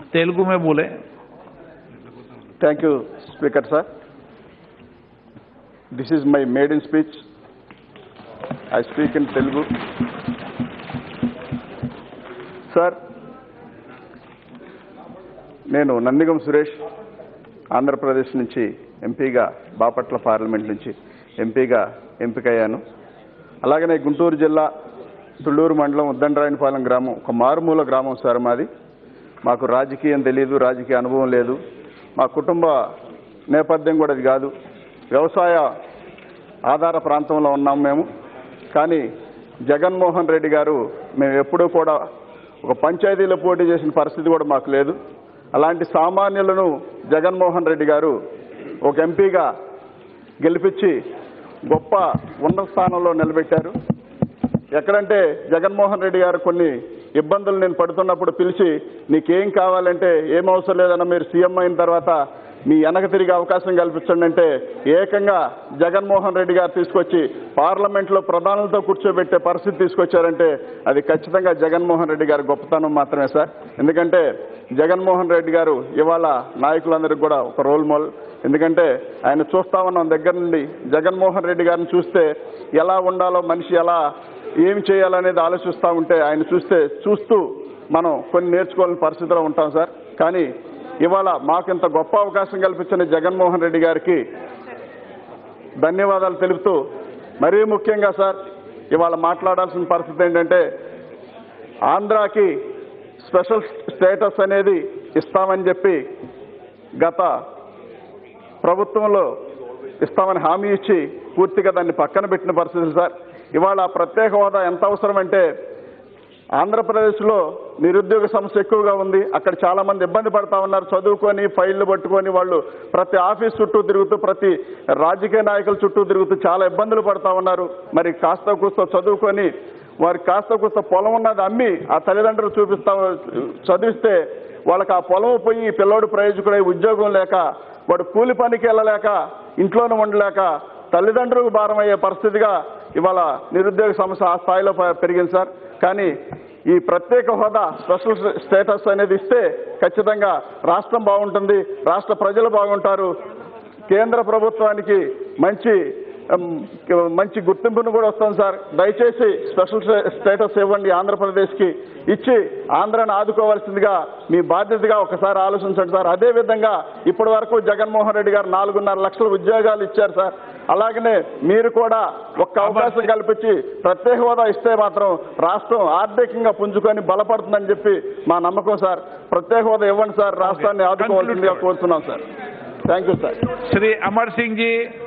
तेलुगु में बोले Thank you, Speaker, sir. This is my maiden speech. I speak in Telugu. Sir, నేను నందిగం సురేష్ ఆంధ్రప్రదేశ్ నుంచి ఎంపీగా బాపట్ల పార్లమెంట్ నుంచి ఎంపీగా ఎంపికయ్యాను అలాగనే గుంటూరు జిల్లా తుళ్ళూరు మండలం ఉద్దండరాయనపాలెం గ్రామం ఒక మారుమూల గ్రామం సార్ మాది మాకు రాజకీయం తెలియదు రాజకీయ అనుభవం లేదు మా కుటుంబ నేపథ్యం కూడా అది కాదు వ్యవసాయ ఆధార ప్రాంతంలో ఉన్నాం మేము కానీ జగన్మోహన్ రెడ్డి గారు మేము ఎప్పుడూ కూడా ఒక పంచాయతీలో పోటీ చేసిన పరిస్థితి కూడా మాకు లేదు అలాంటి సామాన్యులను జగన్మోహన్ రెడ్డి గారు ఒక ఎంపీగా గెలిపించి గొప్ప ఉన్నత స్థానంలో నిలబెట్టారు ఎక్కడంటే జగన్మోహన్ రెడ్డి గారు కొన్ని ఇబ్బందులు నేను పడుతున్నప్పుడు పిలిచి నీకేం కావాలంటే ఏం అవసరం లేదన్నా మీరు సీఎం అయిన తర్వాత మీ వెనక తిరిగే అవకాశం కల్పించండి అంటే ఏకంగా జగన్మోహన్ రెడ్డి గారు తీసుకొచ్చి పార్లమెంట్లో ప్రధానులతో కూర్చోబెట్టే పరిస్థితి తీసుకొచ్చారంటే అది ఖచ్చితంగా జగన్మోహన్ రెడ్డి గారి గొప్పతనం మాత్రమే సార్ ఎందుకంటే జగన్మోహన్ రెడ్డి గారు ఇవాళ నాయకులందరికీ కూడా ఒక రోల్ మోడల్ ఎందుకంటే ఆయన చూస్తా ఉన్నాం దగ్గర నుండి జగన్మోహన్ రెడ్డి గారిని చూస్తే ఎలా ఉండాలో మనిషి ఎలా ఏం చేయాలనేది ఆలోచిస్తూ ఉంటే ఆయన చూస్తే చూస్తూ మనం కొన్ని నేర్చుకోవాలని పరిస్థితిలో ఉంటాం సార్ కానీ ఇవాళ మాకింత గొప్ప అవకాశం కల్పించిన జగన్మోహన్ రెడ్డి గారికి ధన్యవాదాలు తెలుపుతూ మరీ ముఖ్యంగా సార్ ఇవాళ మాట్లాడాల్సిన పరిస్థితి ఏంటంటే ఆంధ్రాకి స్పెషల్ స్టేటస్ అనేది ఇస్తామని చెప్పి గత ప్రభుత్వంలో ఇస్తామని హామీ ఇచ్చి పూర్తిగా దాన్ని పక్కన పెట్టిన పరిస్థితులు సార్ ఇవాళ ప్రత్యేక హోదా ఎంత అవసరం అంటే ఆంధ్రప్రదేశ్లో నిరుద్యోగ సమస్య ఎక్కువగా ఉంది అక్కడ చాలా మంది ఇబ్బంది పడతా ఉన్నారు చదువుకొని ఫైళ్లు పట్టుకొని వాళ్ళు ప్రతి ఆఫీస్ చుట్టూ తిరుగుతూ ప్రతి రాజకీయ నాయకుల చుట్టూ తిరుగుతూ చాలా ఇబ్బందులు పడతా ఉన్నారు మరి కాస్త కూస్త చదువుకొని వారికి కాస్త కూస్త పొలం ఉన్నది అమ్మి ఆ తల్లిదండ్రులు చూపిస్తా చదివిస్తే వాళ్ళకి ఆ పొలం పోయి ఈ పిల్లోడు ప్రయోజకుడై ఉద్యోగం లేక వాడు కూలి పనికి వెళ్ళలేక ఇంట్లోనే ఉండలేక తల్లిదండ్రులకు భారం అయ్యే పరిస్థితిగా ఇవాళ నిరుద్యోగ సమస్య ఆ స్థాయిలో ప- పెరిగింది సార్ కానీ ఈ ప్రత్యేక హోదా స్పెషల్ స్టేటస్ అనేది ఇస్తే ఖచ్చితంగా రాష్ట్రం బాగుంటుంది రాష్ట్ర ప్రజలు బాగుంటారు కేంద్ర ప్రభుత్వానికి మంచి ఉమ్, మంచి గుర్తింపును కూడా వస్తుంది సార్ దయచేసి స్పెషల్ స్టే- స్టేటస్ ఇవ్వండి ఆంధ్రప్రదేశ్కి ఇచ్చి ఆంధ్రాని ఆదుకోవాల్సిందిగా మీ బాధ్యతగా ఒకసారి ఆలోచించండి సార్ అదే విధంగా ఇప్పటి వరకు జగన్మోహన్ రెడ్డి గారు నాలుగున్నర లక్షల ఉద్యోగాలు ఇచ్చారు సార్ అలాగనే మీరు కూడా ఒక్క అవకాశం కల్పించి ప్రత్యేక హోదా ఇస్తే మాత్రం రాష్ట్రం ఆర్థికంగా పుంజుకొని బలపడుతుందని చెప్పి మా నమ్మకం సార్ ప్రత్యేక హోదా ఇవ్వండి సార్ రాష్ట్రాన్ని ఆదుకోవాల్సిందిగా కోరుతున్నాం sir thank you sir Shri Amar Singh ji